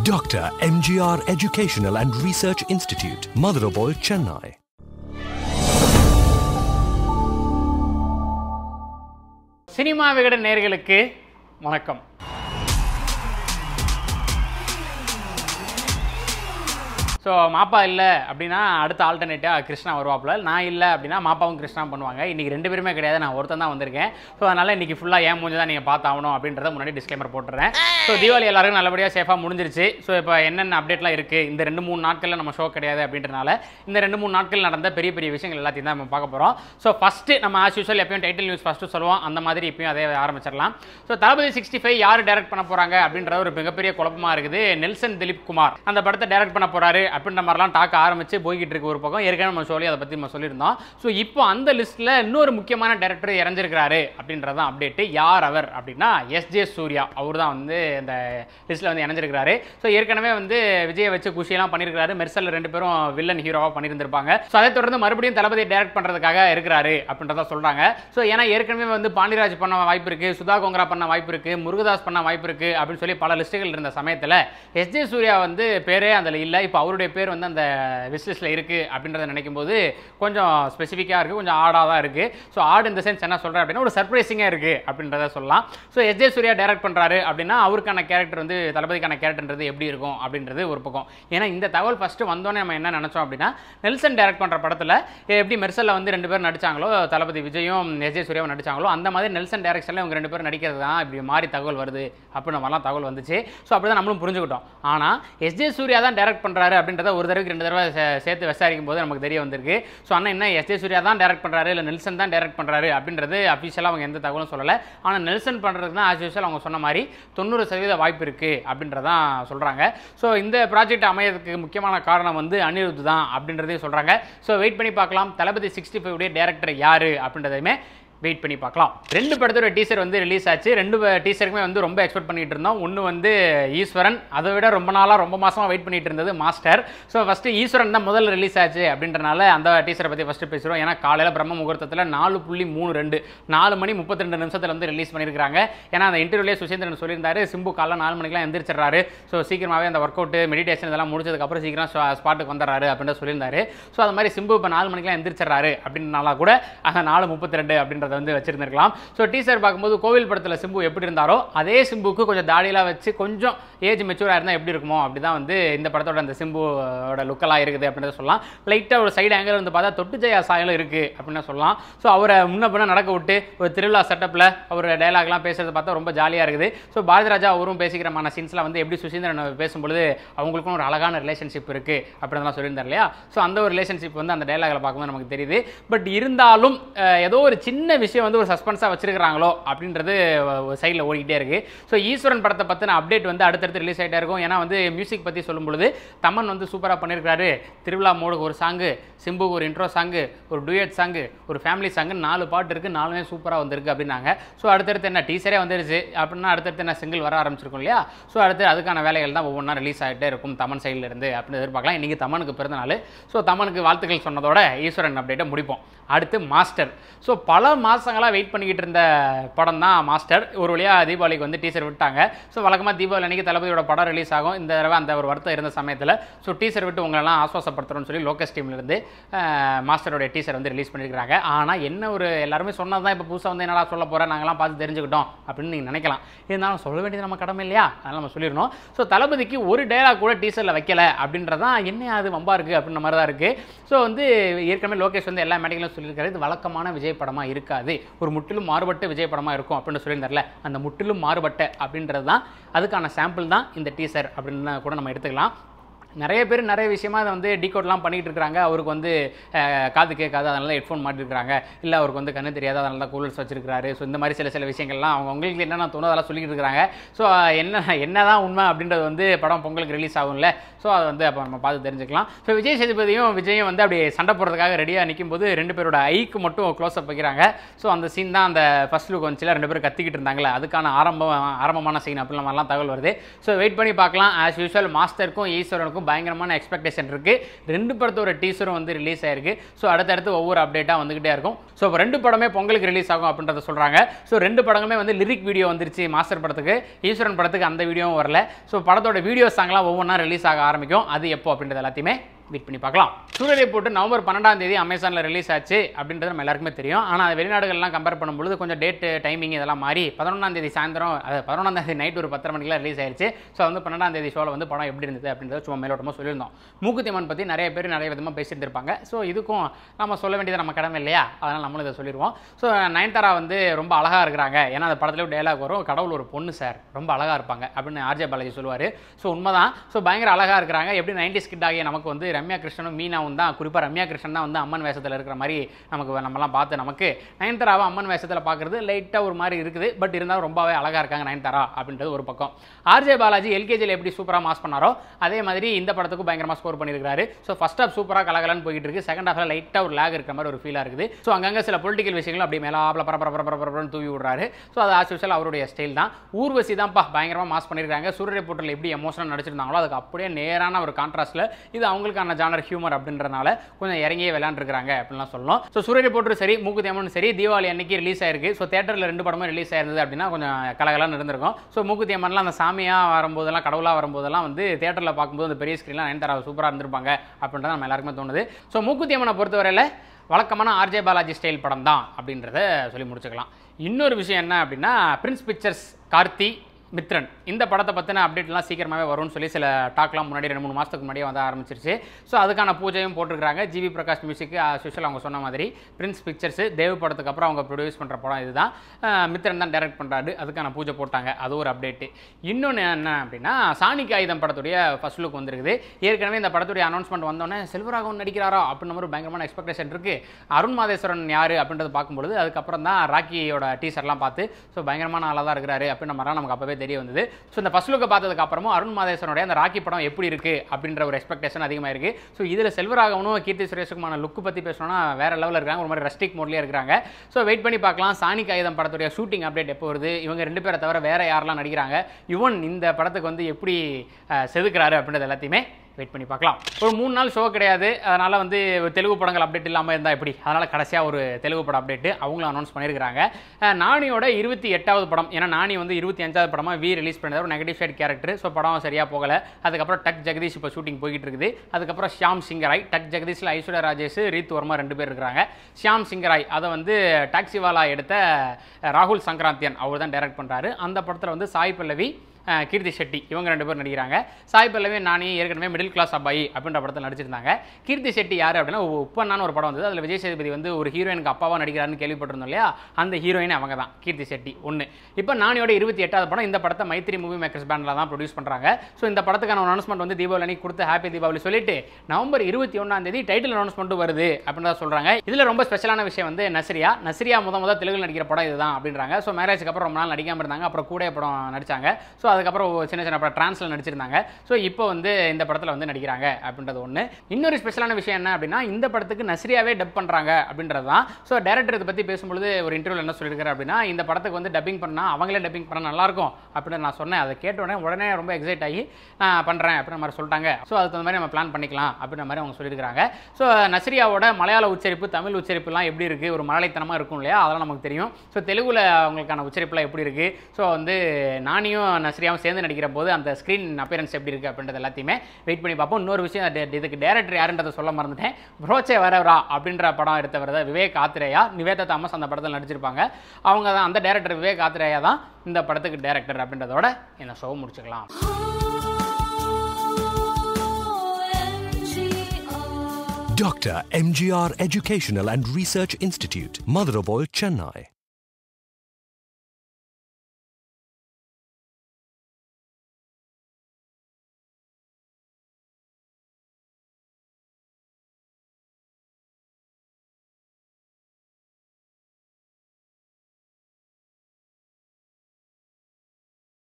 Dr. MGR Educational and Research Institute, Madurai, Chennai. Cinema Vikatan நேர்களுக்கு வணக்கம் so மாப்பா இல்லை அப்படின்னா அடுத்த ஆல்டர்னேட்டிவாக கிருஷ்ணா வருவாப்புல நான் இல்லை அப்படின்னா மாப்பாவும் கிருஷ்ணா பண்ணுவாங்க இன்றைக்கி ரெண்டு பேருமே கிடையாது நான் ஒருத்தன் தான் வந்திருக்கேன் ஸோ அதனால் இன்றைக்கி ஃபுல்லாக ஏன் மூஞ்சி தான் நீங்கள் பார்த்தாகணும் அப்படின்றத முன்னாடி டிஸ்க்ளைமர் போட்டுறேன் ஸோ தீபாவளி எல்லாருக்கும் நல்லபடியாக சேஃபாக முடிஞ்சிருச்சு ஸோ இப்போ என்னென்ன அப்டேட்லாம் இருக்குது இந்த ரெண்டு மூணு நாட்களில் நம்ம ஷோ கிடையாது அப்படின்றனால இந்த ரெண்டு மூணு நாட்கள் நடந்த பெரிய பெரிய விஷயங்கள் எல்லாத்தையும் தான் நம்ம பார்க்க போகிறோம் ஸோ ஃபஸ்ட்டு நம்ம ஆஸ் யூஸ்வல் எப்பயும் டைட்டில் நியூஸ் ஃபஸ்ட்டு சொல்லுவோம் அந்த மாதிரி இப்பயும் அதே ஆரம்பிச்சிடலாம் ஸோ தளபதி சிக்ஸ்டி ஃபைவ் யார் டைரக்ட் பண்ண போகிறாங்க அப்படின்ற ஒரு மிகப்பெரிய குழப்பமாக இருக்குது நெல்சன் திலீப் குமார் அந்த படத்தை டைரக்ட் பண்ண போகிறாரு அப்படின்ற மாதிரிலாம் டாக்க ஆரம்பிச்சு போய்கிட்டு இருக்கு ஒரு பக்கம் ஏற்கனவே நம்ம சொல்லி அதை பற்றி நம்ம சொல்லியிருந்தோம் ஸோ இப்போ அந்த லிஸ்ட்டில் இன்னொரு முக்கியமான டேரக்டர் இறஞ்சிருக்கிறாரு அப்படின்றதான் அப்டேட்டு யார் அவர் அப்படின்னா எஸ்ஜே சூர்யா அவர் தான் வந்து இந்த லிஸ்ட்டில் வந்து இணைஞ்சிருக்கிறாரு ஸோ ஏற்கனவே வந்து விஜயை வச்சு குஷியெல்லாம் பண்ணியிருக்காரு மெர்சல் ரெண்டு பேரும் வில்லன் ஹீரோவாக பண்ணியிருந்திருப்பாங்க ஸோ அதை தொடர்ந்து மறுபடியும் தளபதி டைரக்ட் பண்ணுறதுக்காக இருக்கிறாரு அப்படின்றத சொல்கிறாங்க ஸோ ஏன்னா ஏற்கனவே வந்து பாண்டியராஜ் பண்ண வாய்ப்பு இருக்குது சுதா கோங்கரா பண்ண வாய்ப்பு இருக்குது முருகதாஸ் பண்ண வாய்ப்பு இருக்குது அப்படின்னு சொல்லி பல லிஸ்ட்டுகள் இருந்த சமயத்தில் எஸ்ஜே சூர்யா வந்து பேரே அதில் இல்லை இப்போ அவருடைய பேர் வந்து அந்த விஸ்லிஸ்ட்டில் இருக்குது அப்படின்றத நினைக்கும் போது கொஞ்சம் ஸ்பெசிஃபிக்காக இருக்குது கொஞ்சம் ஆடாக தான் இருக்குது ஸோ ஆடு இந்த சென்ஸ் என்ன சொல்கிறேன் அப்படின்னா ஒரு சர்ப்ரைசிங்காக இருக்குது அப்படின்றத சொல்லலாம் ஸோ எஸ்ஜே சூர்யா டைரக்ட் பண்ணுறாரு அப்படின்னா அவருக்கான கேரக்டர் வந்து தளபதிக்கான கேரக்டர்ன்றது எப்படி இருக்கும் அப்படின்றது ஒரு பக்கம் ஏன்னா இந்த தகவல் ஃபஸ்ட்டு வந்தோன்னே நம்ம என்ன நினச்சோம் அப்படின்னா நெல்சன் டைரக்ட் பண்ணுற படத்தில் எப்படி மெர்சலில் வந்து ரெண்டு பேரும் நடிச்சாங்களோ தளபதி விஜயும் எஸ்ஜே சூர்யாவும் நடிச்சாங்களோ அந்த மாதிரி நெல்சன் டைரக்ஷனில் இவங்க ரெண்டு பேரும் நடிக்கிறது தான் இப்படி மாறி தகவல் வருது அப்படின்ற மாதிரிலாம் தகவல் வந்துச்சு ஸோ அப்படி தான் நம்மளும் புரிஞ்சுக்கிட்டோம் ஆனால் எஸ்ஜே சூர்யா தான் டைரக்ட் பண்ணுறாரு அப்படின்றத ஒரு தடவைக்கு ரெண்டு தடவை சே- சேர்த்து விசாரிக்கும் போது நமக்கு தெரிய வந்திருக்கு ஸோ அண்ணன் என்ன எஸ்ஜே சூர்யா தான் டைரக்ட் பண்ணுறாரு இல்லை நெல்சன் தான் டைரக்ட் பண்ணுறாரு அப்படின்றது அஃபிஷியலாக அவங்க எந்த தகவலும் சொல்லலை ஆனால் நெல்சன் பண்ணுறதுக்கு தான் ஆஸ் யூஸ்வல் அவங்க சொன்ன மாதிரி தொண்ணூறு சதவீத வாய்ப்பு இருக்குது அப்படின்றதான் சொல்கிறாங்க ஸோ இந்த ப்ராஜெக்ட் அமையறதுக்கு முக்கியமான காரணம் வந்து அனிருத் தான் அப்படின்றதையும் சொல்கிறாங்க ஸோ வெயிட் பண்ணி பார்க்கலாம் தளபதி சிக்ஸ்டி ஃபைவ் உடைய டேரக்டர் யார் அப்படின்றதையுமே வெயிட் பண்ணி பார்க்கலாம் ரெண்டு படத்தோட டீசர் வந்து ரிலீஸ் ஆச்சு ரெண்டு டீசருக்குமே வந்து ரொம்ப எக்ஸ்பெக்ட் பண்ணிட்டு இருந்தோம் ஒன்று வந்து ஈஸ்வரன் அதை விட ரொம்ப நாளாக ரொம்ப மாசமா வெயிட் பண்ணிட்டு இருந்தது மாஸ்டர் ஸோ ஃபஸ்ட்டு ஈஸ்வரன் தான் முதல்ல ரிலீஸ் ஆச்சு அப்படின்றனால அந்த டீசரை பற்றி ஃபஸ்ட்டு பேசுகிறோம் ஏன்னா காலையில் பிரம்ம முகூர்த்தத்தில் நாலு புள்ளி மூணு ரெண்டு நாலு மணி முப்பத்தி ரெண்டு நிமிஷத்தில் வந்து ரிலீஸ் பண்ணியிருக்காங்க ஏன்னா அந்த இன்டர்வியூலே சுசேந்திரன் சொல்லியிருந்தாரு சிம்பு காலைல நாலு மணிக்கெலாம் எந்திரிச்சிடுறாரு ஸோ சீக்கிரமாகவே அந்த ஒர்க் அவுட் மெடிடேஷன் இதெல்லாம் முடிச்சதுக்கப்புறம் சீக்கிரம் ஸ்பாட்டுக்கு வந்துடுறாரு அப்படின்னு சொல்லியிருந்தாரு ஸோ அது மாதிரி சிம்பு இப்போ நாலு மணிக்கெலாம் எந்திரிச்சிடுறாரு அப்படின்னால கூட அந்த நாலு முப்பத்தி ரெண்டு அப்படின்றத வந்து வச்சிருந்திருக்கலாம் ஸோ டீசர் பார்க்கும்போது கோவில் படத்தில் சிம்பு எப்படி இருந்தாரோ அதே சிம்புக்கு கொஞ்சம் தாடியெல்லாம் வச்சு கொஞ்சம் ஏஜ் மெச்சூராக இருந்தால் எப்படி இருக்குமோ அப்படி தான் வந்து இந்த படத்தோட அந்த சிம்புவோட லுக்கெல்லாம் இருக்குது அப்படின்றத சொல்லலாம் லைட்டாக ஒரு சைடு ஆங்கிள் வந்து பார்த்தா தொட்டு ஜெயா சாயலும் இருக்குது அப்படின்னு சொல்லலாம் ஸோ அவரை முன்ன பின்ன நடக்க விட்டு ஒரு திருவிழா செட்டப்பில் அவர் டைலாக்லாம் பேசுறது பார்த்தா ரொம்ப ஜாலியாக இருக்குது ஸோ பாரதிராஜா அவரும் பேசிக்கிறமான சீன்ஸ்லாம் வந்து எப்படி சுசீந்திரன் பேசும்பொழுது அவங்களுக்கும் ஒரு அழகான ரிலேஷன்ஷிப் இருக்குது அப்படின்னு சொல்லியிருந்தார் இல்லையா ஸோ அந்த ஒரு ரிலேஷன்ஷிப் வந்து அந்த டைலாகில் பார்க்கும்போது நமக்கு தெரியுது பட் இருந்தாலும் அஹ், ஏதோ ஒரு சின்ன விஷயம் வந்து ஒரு சஸ்பென்ஸாக வச்சிருக்கிறாங்களோ அப்படின்றது சைடில் ஓடிக்கிட்டே இருக்கு ஸோ ஈஸ்வரன் படத்தை பற்றின அப்டேட் வந்து அடுத்தடுத்து ரிலீஸ் ஆகிட்டே இருக்கும் ஏன்னா வந்து மியூசிக் பற்றி சொல்லும் பொழுது தமன் வந்து சூப்பராக பண்ணியிருக்காரு திருவிழா மோடுக்கு ஒரு சாங்கு சிம்புக்கு ஒரு இன்ட்ரோ சாங்கு ஒரு டூயட் சாங்கு ஒரு ஃபேமிலி சாங்கு நாலு பாட்டு இருக்குது நாலுமே சூப்பராக வந்திருக்கு அப்படின்னாங்க ஸோ அடுத்தடுத்து என்ன டீசரே வந்துருச்சு அப்படின்னா அடுத்தடுத்து என்ன சிங்கிள் வர ஆரம்பிச்சிருக்கும் இல்லையா ஸோ அடுத்து அதுக்கான வேலைகள் தான் ஒவ்வொன்றா ரிலீஸ் ஆகிட்டே இருக்கும் தமன் சைடில் இருந்து அப்படின்னு எதிர்பார்க்கலாம் இன்றைக்கி தமனுக்கு பிறந்த நாள் ஸோ தமனுக்கு வாழ்த்துக்கள் சொன்னதோட ஈஸ்வரன் அப்டேட்டை முடிப்போம் அடுத்து மாஸ்டர் ஸோ பல மாதங்களாக வெயிட் பண்ணிக்கிட்டு இருந்த படம் தான் மாஸ்டர் ஒரு வழியாக தீபாவளிக்கு வந்து டீசர் விட்டாங்க ஸோ வழக்கமாக தீபாவளி அன்னைக்கு தளபதியோட படம் ரிலீஸ் ஆகும் இந்த தடவை அந்த ஒரு வருத்தம் இருந்த சமயத்தில் ஸோ டீசர் விட்டு உங்களெல்லாம் ஆஸ்வாசப்படுத்துறோம்னு சொல்லி லோகஸ் டீம்லேருந்து மாஸ்டரோட டீசர் வந்து ரிலீஸ் பண்ணியிருக்காங்க ஆனால் என்ன ஒரு எல்லாருமே சொன்னது தான் இப்போ புதுசாக வந்து என்னடா சொல்ல போகிறேன் நாங்களாம் பார்த்து தெரிஞ்சுக்கிட்டோம் அப்படின்னு நீங்கள் நினைக்கலாம் இருந்தாலும் சொல்ல வேண்டியது நம்ம கடமை இல்லையா அதனால் நம்ம சொல்லிடணும் ஸோ தளபதிக்கு ஒரு டயலாக் கூட டீசரில் வைக்கல அப்படின்றதான் என்ன அது வம்பா இருக்குது அப்படின்ற மாதிரி தான் இருக்குது ஸோ வந்து ஏற்கனவே லோகேஷ் வந்து எல்லா மேடைகளும் சொல்லியிருக்காரு இது வழக்கமான விஜய் படமாக இருக்காது ஒரு முற்றிலும் மாறுபட்ட விஜய் படமாக இருக்கும் அப்படின்னு சொல்லியிருந்தார்ல அந்த முற்றிலும் மாறுபட்ட அப்படின்றது தான் அதுக்கான சாம்பிள் தான் இந்த டீசர் அப்படின்னு கூட நம்ம எடுத்துக்கலாம் நிறைய பேர் நிறைய விஷயமா அதை வந்து டீகோட்லாம் பண்ணிட்டு இருக்காங்க அவருக்கு வந்து அஹ், காது கேட்காது அதனால ஹெட்ஃபோன் மாட்டிருக்காங்க இல்லை அவருக்கு வந்து கண்ணு தெரியாது அதனால தான் கூலர்ஸ் வச்சிருக்காரு ஸோ இந்த மாதிரி சில சில விஷயங்கள்லாம் அவங்க உங்களுக்கு என்னென்ன தோணும் அதெல்லாம் சொல்லிட்டு இருக்காங்க ஸோ என்ன என்னதான் உண்மை அப்படின்றது வந்து படம் பொங்கலுக்கு ரிலீஸ் ஆகும்ல ஸோ அதை வந்து அப்போ நம்ம பார்த்து தெரிஞ்சுக்கலாம் ஸோ விஜய் சேதுபதியும் விஜயும் வந்து அப்படியே சண்டை போடுறதுக்காக ரெடியாக நிற்கும் போது ரெண்டு பேரோட ஐக்கு மட்டும் க்ளோஸ் அப் வைக்கிறாங்க ஸோ அந்த சீன் தான் அந்த ஃபர்ஸ்ட் லுக் வந்துச்சுல ரெண்டு பேரும் கத்திக்கிட்டு இருந்தாங்களே அதுக்கான ஆரம்பம் ஆரம்பமான சீன் அப்படின்ற மாதிரிலாம் தகவல் வருது ஸோ வெயிட் பண்ணி பார்க்கலாம் ஆஸ் யூஸ்வல் மாஸ்டருக்கும் ஈஸ்வரனுக்கும் எல்லாருக்கும் பயங்கரமான எக்ஸ்பெக்டேஷன் இருக்குது ரெண்டு படத்தோட டீசரும் வந்து ரிலீஸ் ஆயிருக்கு ஸோ அடுத்தடுத்து ஒவ்வொரு அப்டேட்டாக வந்துகிட்டே இருக்கும் ஸோ இப்போ ரெண்டு படமே பொங்கலுக்கு ரிலீஸ் ஆகும் அப்படின்றத சொல்கிறாங்க ஸோ ரெண்டு படங்களுமே வந்து லிரிக் வீடியோ வந்துருச்சு மாஸ்டர் படத்துக்கு ஈஸ்வரன் படத்துக்கு அந்த வீடியோவும் வரல ஸோ படத்தோட வீடியோ சாங்லாம் ஒவ்வொன்றா ரிலீஸ் ஆக ஆரம்பிக்கும் அது எப்போ அப்படின்றது எல்லாத்தையுமே வெயிட் பண்ணி பார்க்கலாம் சூரியனை போட்டு நவம்பர் பன்னெண்டாம் தேதி அமேசானில் ரிலீஸ் ஆச்சு அப்படின்றது நம்ம எல்லாருக்குமே தெரியும் ஆனால் வெளிநாடுகள்லாம் கம்பேர் பண்ணும்போது கொஞ்சம் டேட் டைமிங் இதெல்லாம் மாறி பதினொன்றாம் தேதி சாயந்தரம் அது பதினொன்றாம் தேதி நைட் ஒரு பத்தரை மணிக்கெலாம் ரிலீஸ் ஆயிருச்சு ஸோ வந்து பன்னெண்டாம் தேதி ஷோவில் வந்து படம் எப்படி இருந்தது அப்படின்றத சும்மா மேலோட்டமாக சொல்லியிருந்தோம் மூக்குத்தியம்மன் பற்றி நிறைய பேர் நிறைய விதமாக பேசிட்டு இருப்பாங்க ஸோ இதுக்கும் நம்ம சொல்ல வேண்டியது நம்ம கடமை இல்லையா அதனால் நம்மளும் இதை சொல்லிடுவோம் ஸோ நயன்தாரா வந்து ரொம்ப அழகாக இருக்கிறாங்க ஏன்னா அந்த படத்துலேயும் டயலாக் வரும் கடவுள் ஒரு பொண்ணு சார் ரொம்ப அழகாக இருப்பாங்க அப்படின்னு ஆர்ஜே பாலாஜி சொல்லுவார் ஸோ உண்மைதான் ஸோ பயங்கர அழகாக இருக்கிறாங்க எப்படி நைன்டி ஸ்கிட் ஆகிய நமக்கு வந்து ரம்யா கிருஷ்ணனும் மீனாவும் தான் குறிப்பாக ரம்யா கிருஷ்ணன் தான் வந்து அம்மன் வேஷத்தில் இருக்கிற மாதிரி நமக்கு நம்மலாம் பார்த்து நமக்கு நயன்தாராவை அம்மன் வேஷத்தில் பார்க்குறது லைட்டாக ஒரு மாதிரி இருக்குது பட் இருந்தாலும் ரொம்பவே அழகாக இருக்காங்க நயன்தாரா அப்படின்றது ஒரு பக்கம் ஆர்ஜே பாலாஜி எல்கேஜியில் எப்படி சூப்பராக மாஸ் பண்ணாரோ அதே மாதிரி இந்த படத்துக்கும் பயங்கரமாக ஸ்கோர் பண்ணியிருக்காரு ஸோ ஃபஸ்ட் ஹாஃப் சூப்பராக கலகலன்னு போயிட்டு இருக்கு செகண்ட் ஹாஃபில் லைட்டாக ஒரு லேக் இருக்கிற மாதிரி ஒரு ஃபீலாக இருக்குது ஸோ அங்கங்கே சில பொலிட்டிக்கல் விஷயங்களும் அப்படியே மேலாப்பில் பரபர பரபர பரபரன்னு தூவி விடுறாரு ஸோ அது ஆஸ் யூஷுவல் அவருடைய ஸ்டைல் தான் ஊர்வசி தான்ப்பா பயங்கரமாக மாஸ் பண்ணியிருக்காங்க சூரிய போட்டில் எப்படி எமோஷனல் நடிச்சிருந்தாங்களோ அதுக்கு அப்படியே நேரான ஒரு கான்ட்ராஸ்ட்டில் இது அவங்களுக்கான ஜானர் ஹியூமர் அப்படின்றனால கொஞ்சம் இறங்கியே விளையாண்டுருக்காங்க அப்படின்லாம் சொல்லணும் ஸோ சூரிய போட்டு சரி மூக்கு தேமனும் சரி தீபாவளி அன்னைக்கு ரிலீஸ் ஆயிருக்கு ஸோ தேட்டரில் ரெண்டு படமும் ரிலீஸ் ஆயிருந்தது அப்படின்னா கொஞ்சம் கலகலான்னு இருந்திருக்கும் ஸோ மூக்கு தேமன்லாம் அந்த சாமியாக வரும்போதெல்லாம் கடவுளாக வரும்போதெல்லாம் வந்து தேட்டரில் பார்க்கும்போது அந்த பெரிய ஸ்க்ரீன்லாம் நயன்தாரா சூப்பராக இருந்திருப்பாங்க அப்படின்றது நம்ம எல்லாருக்குமே தோணுது ஸோ மூக்குத்தியம்மனை பொறுத்தவரையில் வழக்கமான ஆர்ஜே பாலாஜி ஸ்டைல் படம் தான் அப்படின்றத சொல்லி முடிச்சுக்கலாம் இன்னொரு விஷயம் என்ன அப்படின்னா பிரின்ஸ் பிக்சர்ஸ் கார்த்தி மித்ரன் இந்த படத்தை பற்றின அப்டேட்லாம் சீக்கிரமாகவே வரும்னு சொல்லி சில டாக்லாம் முன்னாடி ரெண்டு மூணு மாதத்துக்கு முன்னாடியே வந்து ஆரம்பிச்சிருச்சு ஸோ அதுக்கான பூஜையும் போட்டிருக்காங்க ஜிவி பிரகாஷ் மியூசிக்கு ஸ்பெஷல் அவங்க சொன்ன மாதிரி பிரின்ஸ் பிக்சர்ஸ் தேவ் படத்துக்கு அப்புறம் அவங்க ப்ரொடியூஸ் பண்ணுற படம் இதுதான் அஹ் மித்ரன் தான் டைரக்ட் பண்ணுறாரு அதுக்கான பூஜை போட்டாங்க அது ஒரு அப்டேட்டு இன்னொன்று என்ன அப்படின்னா சாணிக்கு ஆயுதம் படத்துடைய ஃபர்ஸ்ட் லுக் வந்திருக்குது ஏற்கனவே இந்த படத்துடைய அனௌன்ஸ்மெண்ட் வந்தோடனே செல்வராகவன் நடிக்கிறாரா அப்படின்ற மாதிரி பயங்கரமான எக்ஸ்பெக்டேஷன் இருக்குது அருண் மாதேஸ்வரன் யார் அப்படின்றது பார்க்கும்பொழுது அதுக்கப்புறம் தான் ராக்கியோட டீசர்லாம் பார்த்து ஸோ பயங்கரமான ஆளாக தான் இருக்கிறாரு அப்படின்ற மாதிரிலாம் நமக்கு அப்போவே தெரிய வந்தது ஸோ இந்த ஃபர்ஸ்ட் லுக்கை பார்த்ததுக்கு அப்புறமும் அருண் மாதேஸ்வரனுடைய அந்த ராக்கி படம் எப்படி இருக்கு அப்படின்ற ஒரு எக்ஸ்பெக்டேஷன் அதிகமாக இருக்கு ஸோ இதில் செல்வராகவனும் கீர்த்தி சுரேஷுக்குமான லுக் பற்றி பேசணும்னா வேற லெவலில் இருக்காங்க ஒரு மாதிரி ரஸ்டிக் மோட்லேயே இருக்கிறாங்க ஸோ வெயிட் பண்ணி பார்க்கலாம் சாணி காகிதம் படத்துடைய ஷூட்டிங் அப்டேட் எப்போ வருது இவங்க ரெண்டு பேரை தவிர வேற யாரெல்லாம் நடிக்கிறாங்க யுவன் இந்த படத்துக்கு வந்து எப்படி அஹ், செதுக்குறாரு அப்படின்றது எல்லாத்தையுமே வெயிட் பண்ணி பார்க்கலாம் ஒரு மூணு நாள் ஷோ கிடையாது அதனால் வந்து ஒரு தெலுங்கு படங்கள் அப்டேட் இல்லாமல் இருந்தால் எப்படி அதனால் கடைசியாக ஒரு தெலுங்கு படம் அப்டேட்டு அவங்களும் அனௌன்ஸ் பண்ணியிருக்காங்க அஹ் நானியோட இருபத்தி எட்டாவது படம் ஏன்னா நானி வந்து இருபத்தி அஞ்சாவது படமாக வி ரிலீஸ் பண்ணது ஒரு நெகட்டிவ் ஷேட் கேரக்டர் ஸோ படம் சரியாக போகலை அதுக்கப்புறம் டக் ஜெகதீஷ் இப்போ ஷூட்டிங் போய்கிட்டு இருக்குது அதுக்கப்புறம் ஷியாம் சிங்கராய் டக் ஜெகதீஷில் ஐஸ்வர்யா ராஜேஷ் ரீத் வர்மா ரெண்டு பேர் இருக்கிறாங்க ஷியாம் சிங்கராய் அதை வந்து டாக்ஸிவாலா எடுத்த அஹ், ராகுல் சங்கராந்தியன் அவர் தான் டைரக்ட் பண்ணுறாரு அந்த படத்தில் வந்து சாய் பல்லவி அஹ், கீர்த்தி ஷெட்டி இவங்க ரெண்டு பேரும் நடிக்கிறாங்க சாய் பல்லவி நானி ஏற்கனவே மிடில் கிளாஸ் அப்பாயி அப்படின்ற படத்தில் நடிச்சிருந்தாங்க கீர்த்தி ஷெட்டி யார் அப்படின்னா உப்பன்னான ஒரு படம் வந்தது அதில் விஜய் சேதுபதி வந்து ஒரு ஹீரோயினுக்கு அப்பாவா நடிக்கிறாருன்னு கேள்விப்பட்டிருந்தோம் இல்லையா அந்த ஹீரோயின் அவங்க தான் கீர்த்தி ஷெட்டி ஒன்று இப்போ நானியோட இருபத்தி எட்டாவது படம் இந்த படத்தை மைத்ரி மூவி மேக்கர்ஸ் பேண்டில் தான் ப்ரொடியூஸ் பண்ணுறாங்க ஸோ இந்த படத்துக்கான அனௌன்ஸ்மெண்ட் வந்து தீபாவளி அன்னைக்கு கொடுத்து ஹாப்பி தீபாவளி சொல்லிட்டு நவம்பர் இருபத்தி ஒன்றாம் தேதி டைட்டில் அனௌன்ஸ்மெண்ட் வருது அப்படின்னு தான் சொல்கிறாங்க இதில் ரொம்ப ஸ்பெஷலான விஷயம் வந்து நஸ்ரியா நஸ்ரியா முத முத தெலுங்குல நடிக்கிற படம் இதுதான் அப்படின்றாங்க ஸோ மேரேஜ்க்கு அப்புறம் ரொம்ப நாள் நடிக்காம இருந்தாங்க அப்புறம் கூட படம் நடிச்சாங்க ஸோ அதுக்கப்புறம் ஒரு சின்ன சின்ன படம் டிரான்ஸ்ல நடிச்சிருந்தாங்க ஸோ இப்போ வந்து இந்த படத்தில் வந்து நடிக்கிறாங்க அப்படின்றது ஒன்று இன்னொரு ஸ்பெஷலான விஷயம் என்ன அப்படின்னா இந்த படத்துக்கு நஸ்ரியாவே டப் பண்ணுறாங்க அப்படின்றது தான் ஸோ டேரக்டர் இதை பற்றி பேசும்பொழுது ஒரு இன்டர்வியூல என்ன சொல்லியிருக்காரு அப்படின்னா இந்த படத்துக்கு வந்து டப்பிங் பண்ணால் அவங்களே டப்பிங் பண்ணால் நல்லாயிருக்கும் அப்படின்னு நான் சொன்னேன் அதை கேட்ட உடனே உடனே ரொம்ப எக்ஸைட் ஆகி நான் பண்ணுறேன் அப்படின்ற மாதிரி சொல்லிட்டாங்க ஸோ அதுக்கு தகுந்த மாதிரி நம்ம பிளான் பண்ணிக்கலாம் அப்படின்ற மாதிரி அவங்க சொல்லியிருக்காங்க ஸோ நஸ்ரியாவோட மலையாள உச்சரிப்பு தமிழ் உச்சரிப்புலாம் எப்படி இருக்குது ஒரு மலைத்தனமாக இருக்கும் இல்லையா அதெல்லாம் நமக்கு தெரியும் ஸோ தெலுங்குல அவங்களுக்கான உச்சரிப்புலாம் எப்படி இருக்குது ஸோ வந்து நானியும் நஸ்ரியாவும் சேர்ந்து நடிக்கிற போது அந்த ஸ்க்ரீன் அப்பியரன்ஸ் எப்படி இருக்குது அப்படின்றது எல்லாத்தையுமே வெயிட் பண்ணி பார்ப்போம் இன்னொரு விஷயம் டே- இதுக்கு டேரக்டர் யாருன்றதை சொல்ல மறந்துட்டேன் ப்ரோச்சே வரவரா அப்படின்ற படம் எடுத்தவர் தான் விவேக் ஆத்ரேயா நிவேதா தாமஸ் அந்த படத்தில் நடிச்சிருப்பாங்க அவங்க தான் அந்த டேரக்டர் விவேக் ஆத்ரேயா தான் இந்த படத்துக்கு டேரக்டர் அப்படின்றதோட இந்த ஷோ முடிச்சுக்கலாம் Dr. MGR Educational and Research Institute, Mother of All, Chennai.